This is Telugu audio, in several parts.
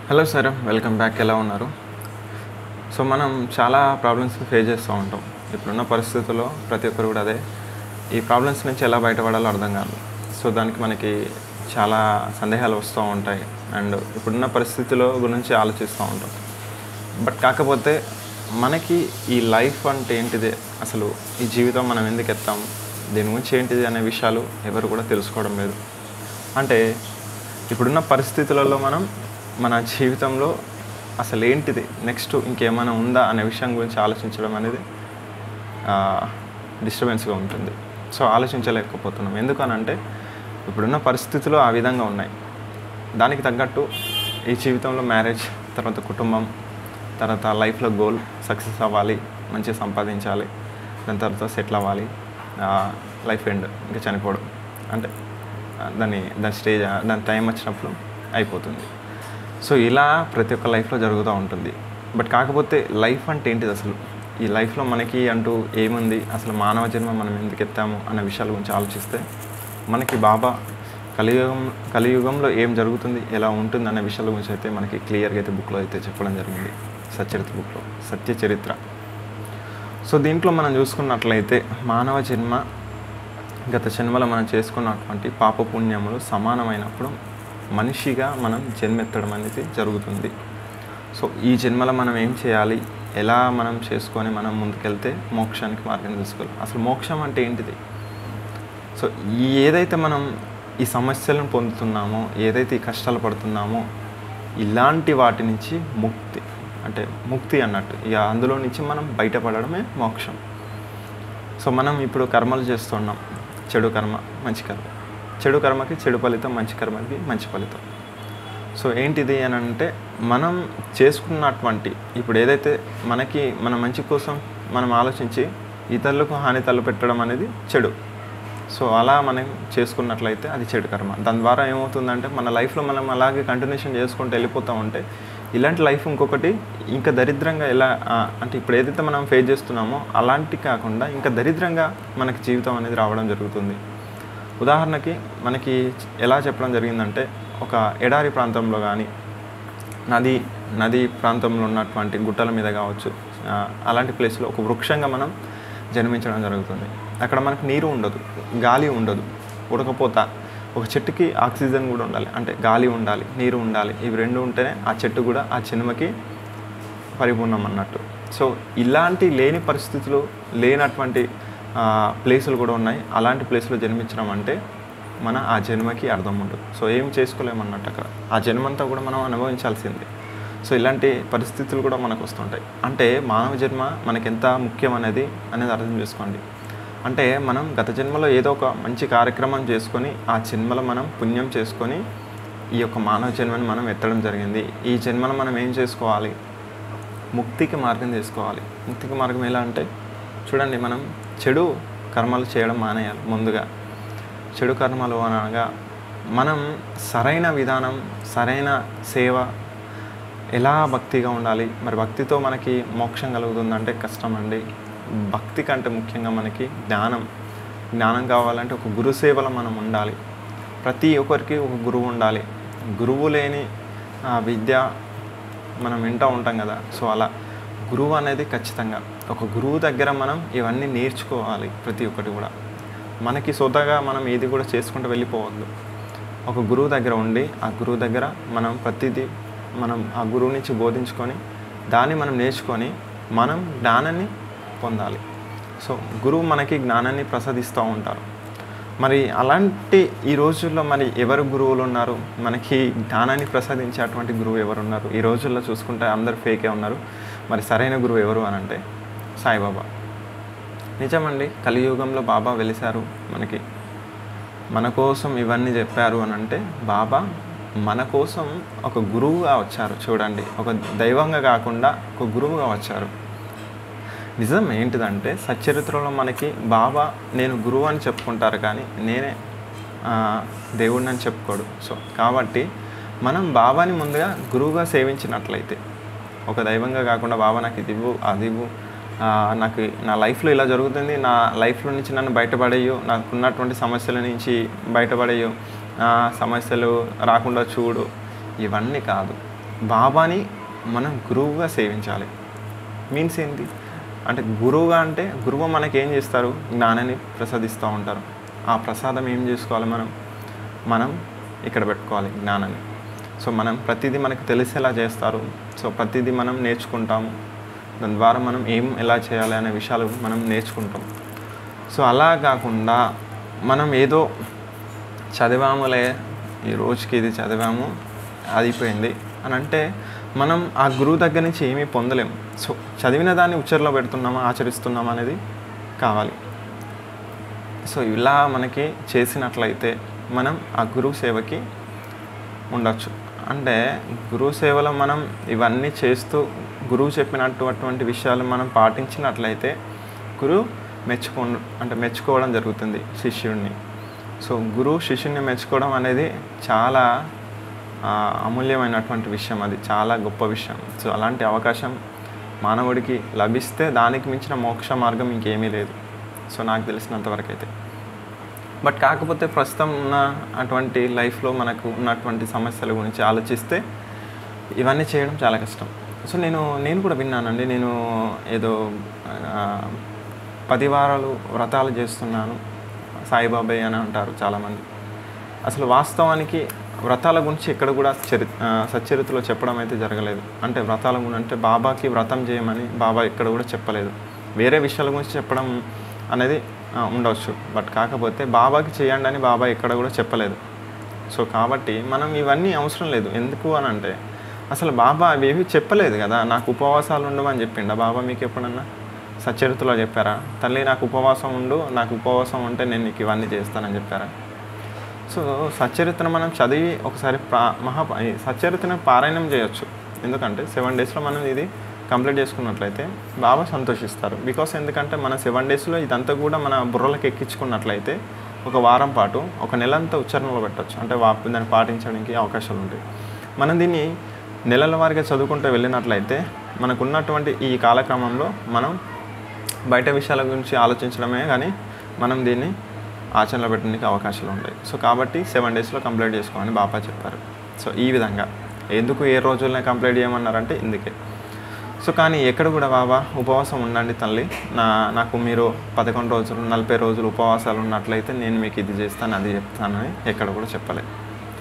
హలో సార్ వెల్కమ్ బ్యాక్ ఎలా ఉన్నారు సో మనం చాలా ప్రాబ్లమ్స్ ఫేస్ చేస్తూ ఉంటాం ఇప్పుడున్న పరిస్థితుల్లో ప్రతి ఒక్కరు కూడా అదే ఈ ప్రాబ్లమ్స్ నుంచి ఎలా బయటపడాలో అర్థం కాదు సో దానికి మనకి చాలా సందేహాలు వస్తూ ఉంటాయి అండ్ ఇప్పుడున్న పరిస్థితుల గురించి ఆలోచిస్తూ ఉంటాం బట్ కాకపోతే మనకి ఈ లైఫ్ అంటే ఏంటిది అసలు ఈ జీవితం మనం ఎందుకు ఎత్తాం దీని గురించి ఏంటిది అనే విషయాలు ఎవరు కూడా తెలుసుకోవడం లేదు అంటే ఇప్పుడున్న పరిస్థితులలో మనం మన జీవితంలో అసలు ఏంటిది నెక్స్ట్ ఇంకేమైనా ఉందా అనే విషయం గురించి ఆలోచించడం అనేది డిస్టర్బెన్స్గా ఉంటుంది సో ఆలోచించలేకపోతున్నాం ఎందుకనంటే ఇప్పుడున్న పరిస్థితులు ఆ విధంగా ఉన్నాయి దానికి తగ్గట్టు ఈ జీవితంలో మ్యారేజ్ తర్వాత కుటుంబం తర్వాత లైఫ్లో గోల్ సక్సెస్ అవ్వాలి మంచిగా సంపాదించాలి దాని తర్వాత సెటిల్ అవ్వాలి లైఫ్ ఎండ్ ఇంకా చనిపోవడం అంటే ఆ, దాని దాని స్టేజ్ దాని టైం వచ్చినప్పుడు అయిపోతుంది సో ఇలా ప్రతి ఒక్క లైఫ్లో జరుగుతూ ఉంటుంది బట్ కాకపోతే లైఫ్ అంటే ఏంటిది అసలు ఈ లైఫ్లో మనకి అంటూ ఏముంది అసలు మానవ జన్మ మనం ఎందుకు ఎత్తాము అనే విషయాల గురించి ఆలోచిస్తే మనకి బాబా కలియుగం కలియుగంలో ఏం జరుగుతుంది ఎలా ఉంటుంది అనే విషయాల గురించి అయితే మనకి క్లియర్గా అయితే బుక్లో అయితే చెప్పడం జరిగింది సచ్చరిత్ర బుక్లో సత్య చరిత్ర సో దీంట్లో మనం చూసుకున్నట్లయితే మానవ జన్మ గత జన్మలో మనం చేసుకున్నటువంటి పాపపుణ్యములు సమానమైనప్పుడు మనిషిగా మనం జన్మెత్తడం అనేది జరుగుతుంది సో ఈ జన్మలో మనం ఏం చేయాలి ఎలా మనం చేసుకొని మనం ముందుకెళ్తే మోక్షానికి మార్గం తెలుసుకోవాలి అసలు మోక్షం అంటే ఏంటిది సో ఈ ఏదైతే మనం ఈ సమస్యలను పొందుతున్నామో ఏదైతే ఈ కష్టాలు పడుతున్నామో ఇలాంటి వాటి నుంచి ముక్తి అంటే ముక్తి అన్నట్టు ఇక అందులో నుంచి మనం బయటపడడమే మోక్షం సో మనం ఇప్పుడు కర్మలు చేస్తున్నాం చెడు కర్మ మంచి కర్మ చెడు కర్మకి చెడు ఫలితం మంచి కర్మకి మంచి ఫలితం సో ఏంటిది అని అంటే మనం చేసుకున్నటువంటి ఇప్పుడు ఏదైతే మనకి మన మంచి కోసం మనం ఆలోచించి ఇతరులకు హాని తలపెట్టడం అనేది చెడు సో అలా మనం చేసుకున్నట్లయితే అది చెడు కర్మ దాని ద్వారా ఏమవుతుందంటే మన లైఫ్లో మనం అలాగే కంటిన్యూషన్ చేసుకుంటూ వెళ్ళిపోతూ ఉంటే ఇలాంటి లైఫ్ ఇంకొకటి ఇంకా దరిద్రంగా ఎలా ఆ, అంటే ఇప్పుడు ఏదైతే మనం ఫేస్ చేస్తున్నామో అలాంటి కాకుండా ఇంకా దరిద్రంగా మనకి జీవితం అనేది రావడం జరుగుతుంది ఉదాహరణకి మనకి ఎలా చెప్పడం జరిగిందంటే ఒక ఎడారి ప్రాంతంలో కానీ నది నది ప్రాంతంలో ఉన్నటువంటి గుట్టల మీద కావచ్చు ఆ, అలాంటి ప్లేస్లో ఒక వృక్షంగా మనం జన్మించడం జరుగుతుంది అక్కడ మనకు నీరు ఉండదు గాలి ఉండదు ఉడకపోత ఒక చెట్టుకి ఆక్సిజన్ కూడా ఉండాలి అంటే గాలి ఉండాలి నీరు ఉండాలి ఇవి రెండు ఉంటేనే ఆ చెట్టు కూడా ఆ జన్మకి పరిపూర్ణం అన్నట్టు సో ఇలాంటి లేని పరిస్థితులు లేనటువంటి ఆ, ప్లేసులు కూడా ఉన్నాయి అలాంటి ప్లేస్లో జన్మించడం అంటే మన ఆ జన్మకి అర్థం ఉండదు సో ఏం చేసుకోలేమన్నట్టు అక్కడ ఆ జన్మంతా కూడా మనం అనుభవించాల్సిందే సో ఇలాంటి పరిస్థితులు కూడా మనకు వస్తుంటాయి అంటే మానవ జన్మ మనకి ఎంత ముఖ్యం అనేది అనేది అర్థం చేసుకోండి అంటే మనం గత జన్మలో ఏదో ఒక మంచి కార్యక్రమం చేసుకొని ఆ జన్మలో మనం పుణ్యం చేసుకొని ఈ యొక్క మానవ జన్మని మనం ఎత్తడం జరిగింది ఈ జన్మలో మనం ఏం చేసుకోవాలి ముక్తికి మార్గం తీసుకోవాలి ముక్తికి మార్గం ఎలా అంటే చూడండి మనం చెడు కర్మలు చేయడం మానేయాలి ముందుగా చెడు కర్మలు అనగా మనం సరైన విధానం సరైన సేవ ఎలా భక్తిగా ఉండాలి మరి భక్తితో మనకి మోక్షం కలుగుతుందంటే కష్టం అండి భక్తి కంటే ముఖ్యంగా మనకి జ్ఞానం జ్ఞానం కావాలంటే ఒక గురు సేవలో మనం ఉండాలి ప్రతి ఒక్కరికి ఒక గురువు ఉండాలి గురువు లేని ఆ, విద్య మనం వింటూ ఉంటాం కదా సో అలా గురువు అనేది ఖచ్చితంగా ఒక గురువు దగ్గర మనం ఇవన్నీ నేర్చుకోవాలి ప్రతి ఒక్కటి కూడా మనకి సొంతగా మనం ఏది కూడా చేసుకుంటూ వెళ్ళిపోవద్దు ఒక గురువు దగ్గర ఉండి ఆ గురువు దగ్గర మనం ప్రతిదీ మనం ఆ గురువు నుంచి బోధించుకొని దాన్ని మనం నేర్చుకొని మనం జ్ఞానాన్ని పొందాలి సో గురువు మనకి జ్ఞానాన్ని ప్రసాదిస్తూ ఉంటారు మరి అలాంటి ఈ రోజుల్లో మరి ఎవరు గురువులు ఉన్నారు మనకి జ్ఞానాన్ని ప్రసాదించేటువంటి గురువు ఎవరు ఉన్నారు ఈ రోజుల్లో చూసుకుంటే అందరు ఫేకే ఉన్నారు మరి సరైన గురువు ఎవరు అని అంటే సాయిబాబా నిజమండి కలియుగంలో బాబా వెలిశారు మనకి మన కోసం ఇవన్నీ చెప్పారు అని అంటే బాబా మన కోసం ఒక గురువుగా వచ్చారు చూడండి ఒక దైవంగా కాకుండా ఒక గురువుగా వచ్చారు నిజం ఏంటిదంటే సచ్చరిత్రలో మనకి బాబా నేను గురువు అని చెప్పుకుంటారు కానీ నేనే ఆ, దేవుడిని అని చెప్పుకోడు సో కాబట్టి మనం బాబాని ముందుగా గురువుగా సేవించినట్లయితే ఒక దైవంగా కాకుండా బాబా నాకు ఇది ఇవ్వు అది ఇవ్వు ఆ, నాకు నా లైఫ్లో ఇలా జరుగుతుంది నా లైఫ్లో నుంచి నన్ను బయటపడేయు నాకు ఉన్నటువంటి సమస్యల నుంచి బయటపడేయు ఆ, సమస్యలు రాకుండా చూడు ఇవన్నీ కాదు బాబాని మనం గురువుగా సేవించాలి మీన్స్ ఏంటి అంటే గురువుగా అంటే గురువు మనకి ఏం చేస్తారు జ్ఞానాన్ని ప్రసాదిస్తూ ఉంటారు ఆ ప్రసాదం ఏం చేసుకోవాలి మనం మనం ఇక్కడ పెట్టుకోవాలి జ్ఞానాన్ని సో మనం ప్రతిదీ మనకు తెలిసేలా చేస్తారు సో ప్రతిదీ మనం నేర్చుకుంటాము దాని ద్వారా మనం ఏం ఎలా చేయాలి అనే విషయాలు మనం నేర్చుకుంటాం సో అలా కాకుండా మనం ఏదో చదివాములే ఈ రోజుకి ఇది చదివాము అయిపోయింది అని అంటే మనం ఆ గురువు దగ్గర నుంచి ఏమీ పొందలేం సో చదివిన దాన్ని ఉచ్చరలో పెడుతున్నామా ఆచరిస్తున్నామా అనేది కావాలి సో ఇలా మనకి చేసినట్లయితే మనం ఆ గురువు సేవకి ఉండొచ్చు అంటే గురువు సేవలో మనం ఇవన్నీ చేస్తూ గురువు చెప్పినటువంటి విషయాలు మనం పాటించినట్లయితే గురువు మెచ్చుకో అంటే మెచ్చుకోవడం జరుగుతుంది శిష్యుడిని సో గురువు శిష్యుడిని మెచ్చుకోవడం అనేది చాలా ఆ, అమూల్యమైనటువంటి విషయం అది చాలా గొప్ప విషయం సో అలాంటి అవకాశం మానవుడికి లభిస్తే దానికి మించిన మోక్ష మార్గం ఇంకేమీ లేదు సో నాకు తెలిసినంతవరకు అయితే బట్ కాకపోతే ప్రస్తుతం ఉన్న అటువంటి లైఫ్లో మనకు ఉన్నటువంటి సమస్యల గురించి ఆలోచిస్తే ఇవన్నీ చేయడం చాలా కష్టం సో నేను నేను కూడా విన్నానండి నేను ఏదో ఆ, పది వారాలు వ్రతాలు చేస్తున్నాను సాయిబాబాయ్ అని అంటారు చాలామంది అసలు వాస్తవానికి వ్రతాల గురించి ఎక్కడ కూడా చరి ఆ, సచ్చరిత్రలో చెప్పడం అయితే జరగలేదు అంటే వ్రతాల గురించి అంటే బాబాకి వ్రతం చేయమని బాబా ఎక్కడ కూడా చెప్పలేదు వేరే విషయాల గురించి చెప్పడం అనేది ఆ, ఉండవచ్చు బట్ కాకపోతే బాబాకి చేయండి అని బాబా ఎక్కడ కూడా చెప్పలేదు సో కాబట్టి మనం ఇవన్నీ అవసరం లేదు ఎందుకు అని అంటే అసలు బాబా అవేవి చెప్పలేదు కదా నాకు ఉపవాసాలు ఉండమని చెప్పిండా బాబా మీకు ఎప్పుడన్నా సచ్చరిత్రలో చెప్పారా తల్లి నాకు ఉపవాసం ఉండు నాకు ఉపవాసం ఉంటే నేను నీకు ఇవన్నీ చేస్తానని చెప్పారా సో సచ్చరిత్ర మనం చదివి ఒకసారి ప్రా మహా ఈ సచ్చరిత్రను పారాయణం చేయొచ్చు ఎందుకంటే సెవెన్ డేస్లో మనం ఇది కంప్లీట్ చేసుకున్నట్లయితే బాగా సంతోషిస్తారు బికాస్ ఎందుకంటే మన సెవెన్ డేస్లో ఇదంతా కూడా మన బుర్రలకు ఎక్కించుకున్నట్లయితే ఒక వారం పాటు ఒక నెలంతా ఉచ్చారణలో పెట్టచ్చు అంటే వా దాన్ని పాటించడానికి అవకాశాలు ఉంటాయి మనం దీన్ని నెలల వారిగా చదువుకుంటూ వెళ్ళినట్లయితే మనకున్నటువంటి ఈ కాలక్రమంలో మనం బయట విషయాల గురించి ఆలోచించడమే కానీ మనం దీన్ని ఆచరణలో పెట్టడానికి అవకాశాలు ఉంటాయి సో కాబట్టి సెవెన్ డేస్లో కంప్లీట్ చేసుకోమని బాబా చెప్పారు సో ఈ విధంగా ఎందుకు ఏ రోజులనే కంప్లీట్ చేయమన్నారంటే ఇందుకే సో కానీ ఎక్కడ కూడా బాబా ఉపవాసం ఉండండి తల్లి నా నాకు మీరు పదకొండు రోజులు నలభై రోజులు ఉపవాసాలు ఉన్నట్లయితే నేను మీకు ఇది చేస్తాను అది చెప్తానని ఎక్కడ కూడా చెప్పలేదు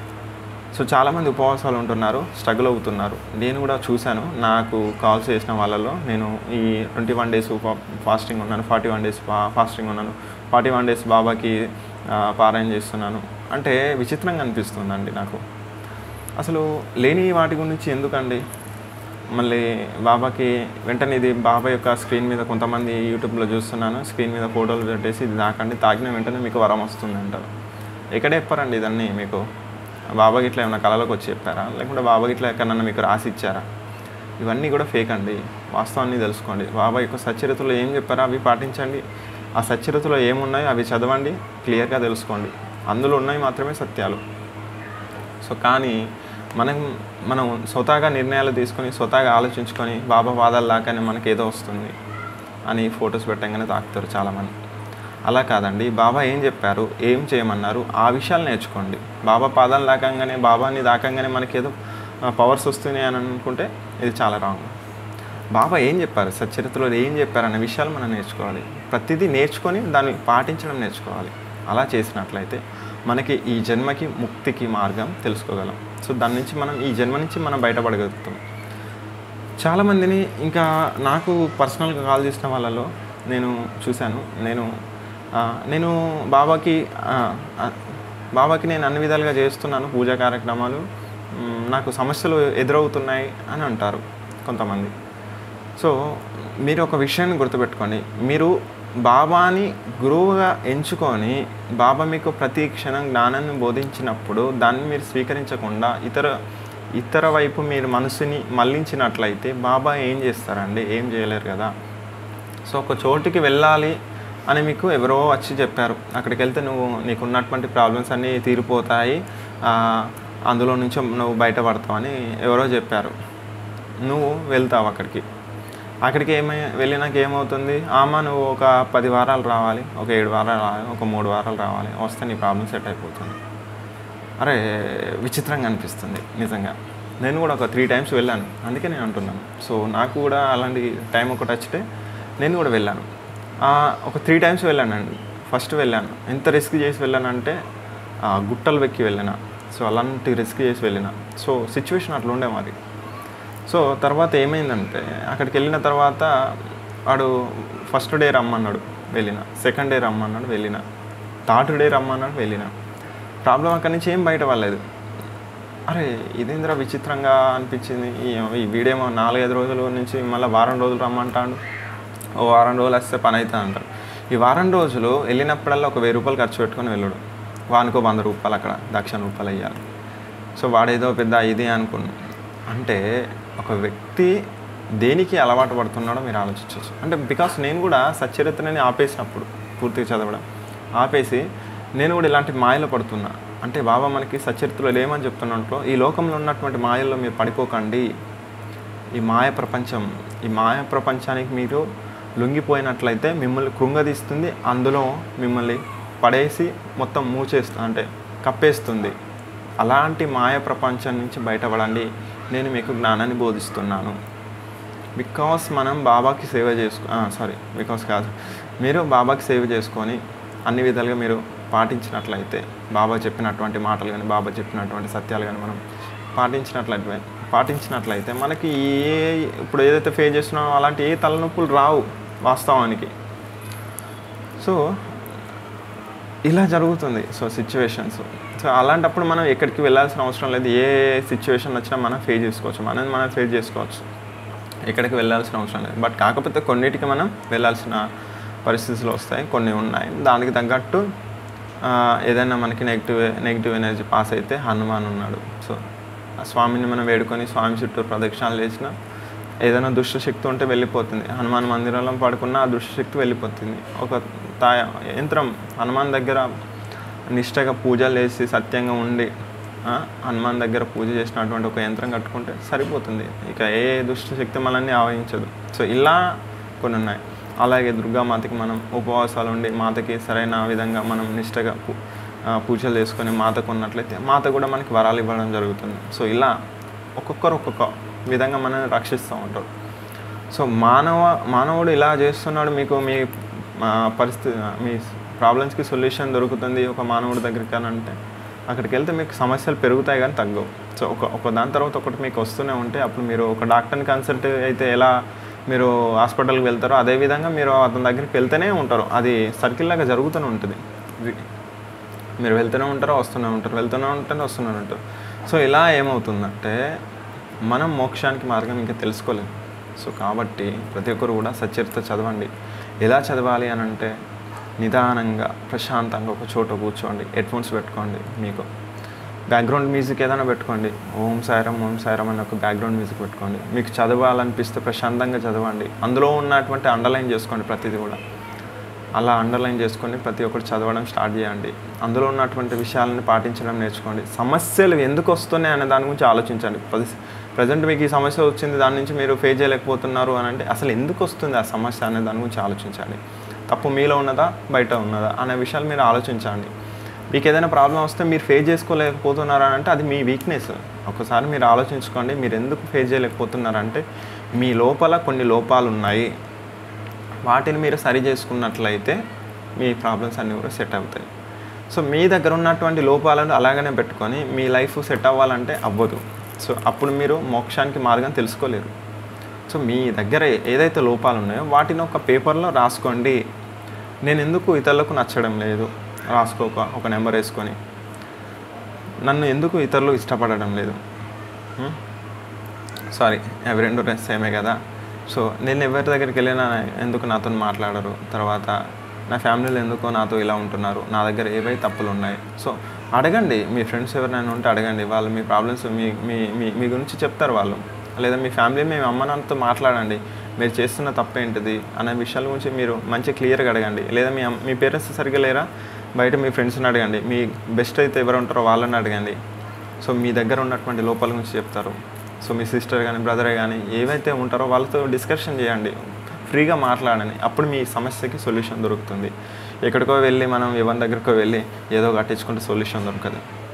సో చాలామంది ఉపవాసాలు ఉంటున్నారు స్ట్రగుల్ అవుతున్నారు నేను కూడా చూశాను నాకు కాల్స్ చేసిన వాళ్ళలో నేను ఈ ట్వంటీ వన్ డేస్ ఫాస్టింగ్ ఉన్నాను ఫార్టీ వన్ డేస్ ఫాస్టింగ్ ఉన్నాను ఫార్టీ వన్ డేస్ బాబాకి ఆ, పారాయణ చేస్తున్నాను అంటే విచిత్రంగా అనిపిస్తుందండి నాకు అసలు లేని వాటి గురించి ఎందుకండి మళ్ళీ బాబాకి వెంటనే ఇది బాబా యొక్క స్క్రీన్ మీద కొంతమంది యూట్యూబ్లో చూస్తున్నాను స్క్రీన్ మీద ఫోటోలు పెట్టేసి ఇది తాకండి తాకిన వెంటనే మీకు వరం వస్తుంది అంటారు ఎక్కడ చెప్పారండి ఇదన్నీ మీకు బాబాకి ఇట్లా ఏమైనా కళలోకి వచ్చి చెప్పారా లేకుంటే బాబాకి ఇట్లా ఎక్కడన్నా మీకు రాసి ఇచ్చారా ఇవన్నీ కూడా ఫేక్ అండి వాస్తవాన్ని తెలుసుకోండి బాబా యొక్క సచ్చరితలో ఏం చెప్పారో అవి పాటించండి ఆ సచ్చరితలో ఏమున్నాయో అవి చదవండి క్లియర్గా తెలుసుకోండి అందులో ఉన్నాయి మాత్రమే సత్యాలు సో కానీ మనం మనం స్వతహాగా నిర్ణయాలు తీసుకొని స్వతహాగా ఆలోచించుకొని బాబా వాదాలు లాగానే మనకి ఏదో వస్తుంది అని ఫొటోస్ పెట్టంగానే తాకుతారు చాలామంది అలా కాదండి బాబా ఏం చెప్పారు ఏం చేయమన్నారు ఆ విషయాలు నేర్చుకోండి బాబా పాదాలు దాకంగానే బాబాని దాకంగానే మనకి ఏదో పవర్స్ వస్తున్నాయి అని అనుకుంటే ఇది చాలా రాంగ్ బాబా ఏం చెప్పారు సచ్చరిత్రలో ఏం చెప్పారు అనే విషయాలు మనం నేర్చుకోవాలి ప్రతిదీ నేర్చుకొని దాన్ని పాటించడం నేర్చుకోవాలి అలా చేసినట్లయితే మనకి ఈ జన్మకి ముక్తికి మార్గం తెలుసుకోగలం సో దాని నుంచి మనం ఈ జన్మ నుంచి మనం బయటపడగలుగుతాం చాలామందిని ఇంకా నాకు పర్సనల్గా కాల్ చేసిన వాళ్ళలో నేను చూశాను నేను ఆ, నేను బాబాకి ఆ, ఆ, బాబాకి నేను అన్ని విధాలుగా చేస్తున్నాను పూజా కార్యక్రమాలు మ్, నాకు సమస్యలు ఎదురవుతున్నాయి అని అంటారు కొంతమంది సో మీరు ఒక విషయాన్ని గుర్తుపెట్టుకోండి మీరు బాబాని గురువుగా ఎంచుకొని బాబా మీకు ప్రతి క్షణం జ్ఞానాన్ని బోధించినప్పుడు దాన్ని మీరు స్వీకరించకుండా ఇతర ఇతర వైపు మీరు మనసుని మళ్ళించినట్లయితే బాబా ఏం చేస్తారండి ఏం చేయలేరు కదా సో ఒక చోటుకి వెళ్ళాలి అని మీకు ఎవరో వచ్చి చెప్పారు అక్కడికి వెళ్తే నువ్వు నీకు ఉన్నటువంటి ప్రాబ్లమ్స్ అన్నీ తీరిపోతాయి ఆ, అందులో నుంచి నువ్వు బయటపడతావు అని ఎవరో చెప్పారు నువ్వు వెళ్తావు అక్కడికి అక్కడికి ఏమై వెళ్ళినాక ఏమవుతుంది ఆమె నువ్వు ఒక పది వారాలు రావాలి ఒక ఏడు వారాలు రావాలి ఒక మూడు వారాలు రావాలి వస్తే నీ ప్రాబ్లం సెట్ అయిపోతుంది అరే విచిత్రంగా అనిపిస్తుంది నిజంగా నేను కూడా ఒక త్రీ టైమ్స్ వెళ్ళాను అందుకే నేను అంటున్నాను సో నాకు కూడా అలాంటి టైం ఒకటి వచ్చితే నేను కూడా వెళ్ళాను ఆ, ఒక త్రీ టైమ్స్ వెళ్ళానండి ఫస్ట్ వెళ్ళాను ఎంత రిస్క్ చేసి వెళ్ళానంటే ఆ, గుట్టలు వెక్కి వెళ్ళిన సో అలాంటి రిస్క్ చేసి వెళ్ళిన సో సిచ్యువేషన్ అట్లా ఉండే మరి సో తర్వాత ఏమైందంటే అక్కడికి వెళ్ళిన తర్వాత వాడు ఫస్ట్ డే రమ్మన్నాడు వెళ్ళిన సెకండ్ డే రమ్మన్నాడు వెళ్ళిన థర్డ్ డే రమ్మన్నాడు వెళ్ళిన ప్రాబ్లం అక్కడి నుంచి ఏం బయట పడలేదు అరే ఇదేంద్రా విచిత్రంగా అనిపించింది ఈ ఈ వీడేమో నాలుగైదు రోజుల నుంచి మళ్ళీ వారం రోజులు రమ్మంటాడు ఓ వారం రోజులు వస్తే పని అవుతుంది అంటారు ఈ వారం రోజులు వెళ్ళినప్పుడల్లా ఒక వెయ్యి రూపాయలు ఖర్చు పెట్టుకొని వెళ్ళడు వానికో వంద రూపాయలు అక్కడ దక్షిణ రూపాయలు వేయాలి సో వాడేదో పెద్ద ఇది అనుకున్నాం అంటే ఒక వ్యక్తి దేనికి అలవాటు పడుతున్నాడో మీరు ఆలోచించవచ్చు అంటే బికాస్ నేను కూడా సచ్చరిత్రని ఆపేసినప్పుడు పూర్తిగా చదవడం ఆపేసి నేను కూడా ఇలాంటి మాయలో పడుతున్నా అంటే బాబా మనకి సచరిత్రలో ఏమని చెప్తున్నట్లో ఈ లోకంలో ఉన్నటువంటి మాయల్లో మీరు పడిపోకండి ఈ మాయ ప్రపంచం ఈ మాయ ప్రపంచానికి మీరు లొంగిపోయినట్లయితే మిమ్మల్ని కృంగదీస్తుంది అందులో మిమ్మల్ని పడేసి మొత్తం మూచేస్తుంది అంటే కప్పేస్తుంది అలాంటి మాయ ప్రపంచం నుంచి బయటపడండి నేను మీకు జ్ఞానాన్ని బోధిస్తున్నాను బికాస్ మనం బాబాకి సేవ చేసుకో సారీ బికాస్ కాదు మీరు బాబాకి సేవ చేసుకొని అన్ని విధాలుగా మీరు పాటించినట్లయితే బాబా చెప్పినటువంటి మాటలు కానీ బాబా చెప్పినటువంటి సత్యాలు కానీ మనం పాటించినట్లయితే పాటించినట్లయితే మనకి ఏ ఇప్పుడు ఏదైతే ఫేస్ చేస్తున్నామో అలాంటి ఏ తలనొప్పులు రావు వాస్తవానికి సో ఇలా జరుగుతుంది సో సిచ్యువేషన్స్ సో అలాంటప్పుడు మనం ఎక్కడికి వెళ్ళాల్సిన అవసరం లేదు ఏ సిచ్యువేషన్ వచ్చినా మనం ఫేస్ చేసుకోవచ్చు మనం మనం ఫేస్ చేసుకోవచ్చు ఎక్కడికి వెళ్ళాల్సిన అవసరం లేదు బట్ కాకపోతే కొన్నిటికి మనం వెళ్ళాల్సిన పరిస్థితులు వస్తాయి కొన్ని ఉన్నాయి దానికి తగ్గట్టు ఆ, ఏదైనా మనకి నెగిటివ్ నెగిటివ్ ఎనర్జీ పాస్ అయితే హనుమాన్ ఉన్నాడు సో ఆ స్వామిని మనం వేడుకొని స్వామి చుట్టూ ప్రదక్షిణాలు చేసిన ఏదైనా దుష్టశక్తి ఉంటే వెళ్ళిపోతుంది హనుమాన్ మందిరంలో పడుకున్న ఆ దుష్టశక్తి వెళ్ళిపోతుంది ఒక తాయ యంత్రం హనుమాన్ దగ్గర నిష్టగా పూజలు చేసి సత్యంగా ఉండి ఆ, హనుమాన్ దగ్గర పూజ చేసినటువంటి ఒక యంత్రం కట్టుకుంటే సరిపోతుంది ఇక ఏ దుష్ట శక్తి మనల్ని ఆవహించదు సో ఇలా కొన్ని ఉన్నాయి అలాగే దుర్గామాతకి మనం ఉపవాసాలు ఉండి మాతకి సరైన విధంగా మనం నిష్టగా పూ- ఆ, పూజలు చేసుకొని మాతకు ఉన్నట్లయితే మాత కూడా మనకి వరాలు ఇవ్వడం జరుగుతుంది సో ఇలా ఒక్కొక్కరు ఒక్కొక్క విధంగా మనల్ని రక్షిస్తూ ఉంటారు సో మానవ మానవుడు ఇలా చేస్తున్నాడు మీకు మీ ఆ, పరిస్థితి మీ ప్రాబ్లమ్స్కి సొల్యూషన్ దొరుకుతుంది ఒక మానవుడి దగ్గరికి అని అంటే అక్కడికి వెళ్తే మీకు సమస్యలు పెరుగుతాయి కానీ తగ్గవు సో ఒక ఒక దాని తర్వాత ఒకటి మీకు వస్తూనే ఉంటే అప్పుడు మీరు ఒక డాక్టర్ని కన్సల్ట్ అయితే ఎలా మీరు హాస్పిటల్కి వెళ్తారో అదే విధంగా మీరు అతని దగ్గరికి వెళ్తూనే ఉంటారు అది సర్కిల్ లాగా జరుగుతూనే ఉంటుంది ఇది మీరు వెళ్తూనే ఉంటారో వస్తూనే ఉంటారు వెళ్తూనే ఉంటారో వస్తూనే ఉంటారు సో ఇలా ఏమవుతుందంటే మనం మోక్షానికి మార్గం ఇంకా తెలుసుకోలేము సో కాబట్టి ప్రతి ఒక్కరు కూడా సచరిత్ర చదవండి ఎలా చదవాలి అని అంటే నిదానంగా ప్రశాంతంగా ఒక చోట కూర్చోండి హెడ్ఫోన్స్ పెట్టుకోండి మీకు బ్యాక్గ్రౌండ్ మ్యూజిక్ ఏదైనా పెట్టుకోండి ఓం సాయిరం ఓం సాయిరం అని ఒక బ్యాక్గ్రౌండ్ మ్యూజిక్ పెట్టుకోండి మీకు చదవాలనిపిస్తే ప్రశాంతంగా చదవండి అందులో ఉన్నటువంటి అండర్లైన్ చేసుకోండి ప్రతిదీ కూడా అలా అండర్లైన్ చేసుకొని ప్రతి ఒక్కరు చదవడం స్టార్ట్ చేయండి అందులో ఉన్నటువంటి విషయాలను పాటించడం నేర్చుకోండి సమస్యలు ఎందుకు వస్తున్నాయి అనే దాని గురించి ఆలోచించండి ప్రజెంట్ మీకు ఈ సమస్య వచ్చింది దాని నుంచి మీరు ఫేస్ చేయలేకపోతున్నారు అని అంటే అసలు ఎందుకు వస్తుంది ఆ సమస్య అనే దాని గురించి ఆలోచించండి తప్పు మీలో ఉన్నదా బయట ఉన్నదా అనే విషయాలు మీరు ఆలోచించండి మీకు ఏదైనా ప్రాబ్లం వస్తే మీరు ఫేస్ చేసుకోలేకపోతున్నారు అని అంటే అది మీ వీక్నెస్ ఒకసారి మీరు ఆలోచించుకోండి మీరు ఎందుకు ఫేస్ చేయలేకపోతున్నారంటే మీ లోపల కొన్ని లోపాలు ఉన్నాయి వాటిని మీరు సరి చేసుకున్నట్లయితే మీ ప్రాబ్లమ్స్ అన్నీ కూడా సెట్ అవుతాయి సో మీ దగ్గర ఉన్నటువంటి లోపాలను అలాగనే పెట్టుకొని మీ లైఫ్ సెట్ అవ్వాలంటే అవ్వదు సో అప్పుడు మీరు మోక్షానికి మార్గం తెలుసుకోలేరు సో మీ దగ్గర ఏదైతే లోపాలు ఉన్నాయో వాటిని ఒక పేపర్లో రాసుకోండి నేను ఎందుకు ఇతరులకు నచ్చడం లేదు రాసుకోక ఒక నెంబర్ వేసుకొని నన్ను ఎందుకు ఇతరులు ఇష్టపడడం లేదు హ్మ్? సారీ అవి రెండు సేమే కదా సో నేను ఎవరి దగ్గరికి వెళ్ళినా ఎందుకు నాతో మాట్లాడరు తర్వాత నా ఫ్యామిలీలో ఎందుకో నాతో ఇలా ఉంటున్నారు నా దగ్గర ఏవై తప్పులు ఉన్నాయి సో అడగండి మీ ఫ్రెండ్స్ ఎవరైనా ఉంటే అడగండి వాళ్ళు మీ ప్రాబ్లమ్స్ మీ మీ మీ మీ గురించి చెప్తారు వాళ్ళు లేదా మీ ఫ్యామిలీ మీ అమ్మ నాన్నతో మాట్లాడండి మీరు చేస్తున్న తప్పు ఏంటిది అనే విషయాల గురించి మీరు మంచి క్లియర్గా అడగండి లేదా మీ అమ్- మీ పేరెంట్స్ సరిగ్గా లేరా బయట మీ ఫ్రెండ్స్ని అడగండి మీ బెస్ట్ అయితే ఎవరు ఉంటారో వాళ్ళని అడగండి సో మీ దగ్గర ఉన్నటువంటి లోపాల గురించి చెప్తారు సో మీ సిస్టర్ కానీ బ్రదర్ కానీ ఏవైతే ఉంటారో వాళ్ళతో డిస్కషన్ చేయండి ఫ్రీగా మాట్లాడండి అప్పుడు మీ సమస్యకి సొల్యూషన్ దొరుకుతుంది ఎక్కడికో వెళ్ళి మనం ఎవరి దగ్గరికో వెళ్ళి ఏదో కట్టించుకుంటే సొల్యూషన్ దొరకదు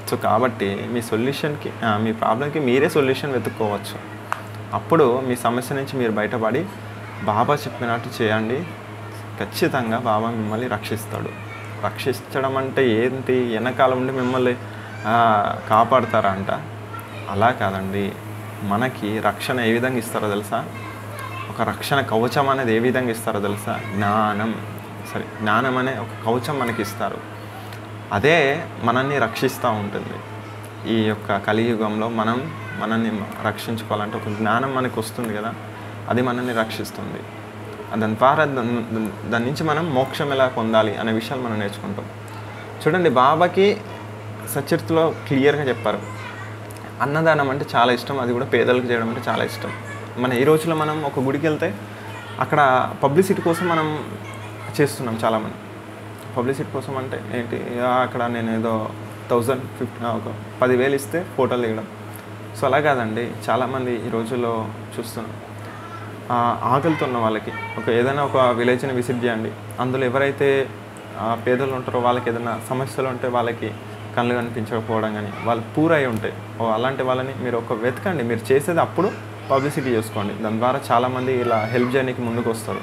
సో కాబట్టి మీ సొల్యూషన్కి ఆ, మీ ప్రాబ్లంకి మీరే సొల్యూషన్ వెతుక్కోవచ్చు అప్పుడు మీ సమస్య నుంచి మీరు బయటపడి బాబా చెప్పినట్టు చేయండి ఖచ్చితంగా బాబా మిమ్మల్ని రక్షిస్తాడు రక్షించడం అంటే ఏంటి వెనకాల ఉండి మిమ్మల్ని ఆ, కాపాడతారా అంట అలా కాదండి మనకి రక్షణ ఏ విధంగా ఇస్తారో తెలుసా ఒక రక్షణ కవచం అనేది ఏ విధంగా ఇస్తారో తెలుసా జ్ఞానం సరే జ్ఞానం అనే ఒక కవచం మనకి ఇస్తారు అదే మనల్ని రక్షిస్తూ ఉంటుంది ఈ యొక్క కలియుగంలో మనం మనల్ని రక్షించుకోవాలంటే ఒక జ్ఞానం మనకు వస్తుంది కదా అది మనల్ని రక్షిస్తుంది దాని ద్వారా దాని- దాని నుంచి మనం మోక్షం ఎలా పొందాలి అనే విషయాలు మనం నేర్చుకుంటాం చూడండి బాబాకి సచరిత్రలో క్లియర్గా చెప్పారు అన్నదానం అంటే చాలా ఇష్టం అది కూడా పేదలకు చేయడం అంటే చాలా ఇష్టం మన ఈ రోజుల్లో మనం ఒక గుడికి వెళ్తే అక్కడ పబ్లిసిటీ కోసం మనం చేస్తున్నాం చాలామంది పబ్లిసిటీ కోసం అంటే ఏంటి ఆ, అక్కడ నేను ఏదో థౌజండ్ ఫిఫ్టీ ఒక పదివేలు ఇస్తే ఫోటోలు దిగడం సో అలా కాదండి చాలామంది ఈ రోజుల్లో చూస్తున్నాం ఆ, ఆకలితో ఉన్న వాళ్ళకి ఒక ఏదైనా ఒక విలేజ్ని విజిట్ చేయండి అందులో ఎవరైతే ఆ, పేదలు ఉంటారో వాళ్ళకి ఏదైనా సమస్యలు ఉంటే వాళ్ళకి కళ్ళు కనిపించకపోవడం కానీ వాళ్ళు పూర్ అయి ఉంటాయి ఓ అలాంటి వాళ్ళని మీరు ఒక వెతకండి మీరు చేసేది అప్పుడు పబ్లిసిటీ చేసుకోండి దాని ద్వారా చాలామంది ఇలా హెల్ప్ చేయడానికి ముందుకు వస్తారు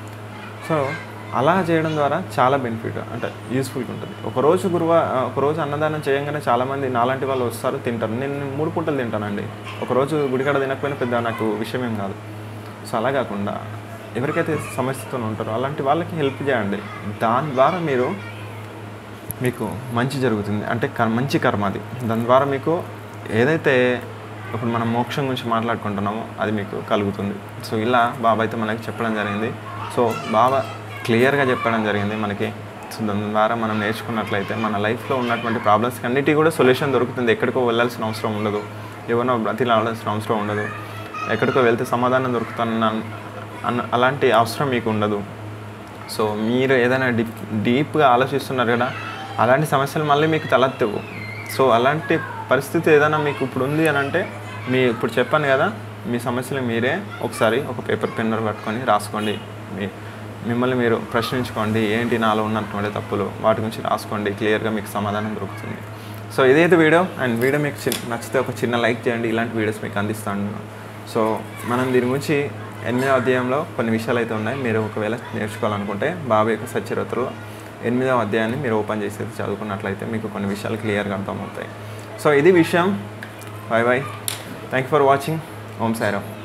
సో అలా చేయడం ద్వారా చాలా బెనిఫిట్ అంటే యూస్ఫుల్గా ఉంటుంది ఒకరోజు గురువ ఒకరోజు అన్నదానం చేయంగానే చాలామంది నాలాంటి వాళ్ళు వస్తారు తింటారు నేను మూడు పూటలు తింటానండి ఒకరోజు గుడికాడ తినకపోయినా పెద్ద నాకు విషయం ఏం కాదు సో అలా కాకుండా ఎవరికైతే సమస్యతో ఉంటారో అలాంటి వాళ్ళకి హెల్ప్ చేయండి దాని ద్వారా మీరు మీకు మంచి జరుగుతుంది అంటే కర్ మంచి కర్మ అది దాని ద్వారా మీకు ఏదైతే ఇప్పుడు మనం మోక్షం గురించి మాట్లాడుకుంటున్నామో అది మీకు కలుగుతుంది సో ఇలా బాబా అయితే మనకి చెప్పడం జరిగింది సో బాబా క్లియర్గా చెప్పడం జరిగింది మనకి సో దాని ద్వారా మనం నేర్చుకున్నట్లయితే మన లైఫ్లో ఉన్నటువంటి ప్రాబ్లమ్స్కి అన్నిటికీ కూడా సొల్యూషన్ దొరుకుతుంది ఎక్కడికో వెళ్ళాల్సిన అవసరం ఉండదు ఎవరినో బ్రతిలాడాల్సిన అవసరం ఉండదు ఎక్కడికో వెళ్తే సమాధానం దొరుకుతాన్న అన్న అలాంటి అవసరం మీకు ఉండదు సో మీరు ఏదైనా డీప్ డీప్గా ఆలోచిస్తున్నారు కదా అలాంటి సమస్యలు మళ్ళీ మీకు తలెత్తవు సో అలాంటి పరిస్థితి ఏదైనా మీకు ఇప్పుడు ఉంది అని అంటే మీ ఇప్పుడు చెప్పాను కదా మీ సమస్యలు మీరే ఒకసారి ఒక పేపర్ పెన్నర్ పట్టుకొని రాసుకోండి మీ మిమ్మల్ని మీరు ప్రశ్నించుకోండి ఏంటి నాలో ఉన్నటువంటి తప్పులు వాటి గురించి రాసుకోండి క్లియర్గా మీకు సమాధానం దొరుకుతుంది సో ఇదైతే వీడియో అండ్ వీడియో మీకు చిన్న నచ్చితే ఒక చిన్న లైక్ చేయండి ఇలాంటి వీడియోస్ మీకు అందిస్తాను సో మనం దీని గురించి ఎనిమిదవ అధ్యాయంలో కొన్ని విషయాలు అయితే ఉన్నాయి మీరు ఒకవేళ నేర్చుకోవాలనుకుంటే బాబా యొక్క సచ్చరిత్రలో ఎనిమిదవ అధ్యాయాన్ని మీరు ఓపెన్ చేసి చదువుకున్నట్లయితే మీకు కొన్ని విషయాలు క్లియర్గా అర్థమవుతాయి సో ఇది విషయం bye bye thank you for watching Om Sairam